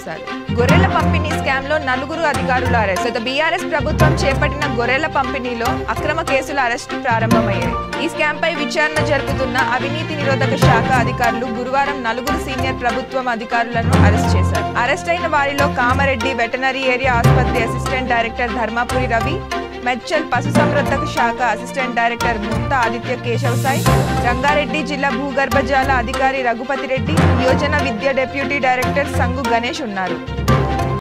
చేశారు గొర్రెల పంపిణీ స్కామ్ లో నలుగురు అధికారులు అరెస్ట్ గత బీఆర్ఎస్ ప్రభుత్వం చేపట్టిన గొర్రెల పంపిణీలో అక్రమ కేసుల అరెస్టు ప్రారంభమయ్యాయి ఈ స్కామ్ పై విచారణ జరుపుతున్న అవినీతి నిరోధక శాఖ అధికారులు గురువారం నలుగురు సీనియర్ ప్రభుత్వం అధికారులను అరెస్ట్ చేశారు అరెస్ట్ అయిన వారిలో కామారెడ్డి వెటనరీ ఏరియా ఆసుపత్రి అసిస్టెంట్ డైరెక్టర్ ధర్మాపురి రవి మెడ్చల్ పశుసంవర్ధక శాఖ అసిస్టెంట్ డైరెక్టర్ ముక్త ఆదిత్య కేశవ్ సాయి రంగారెడ్డి జిల్లా భూగర్భజాల అధికారి రఘుపతి రెడ్డి యోజన విద్య డెప్యూటీ డైరెక్టర్ సంగు గణేష్ ఉన్నారు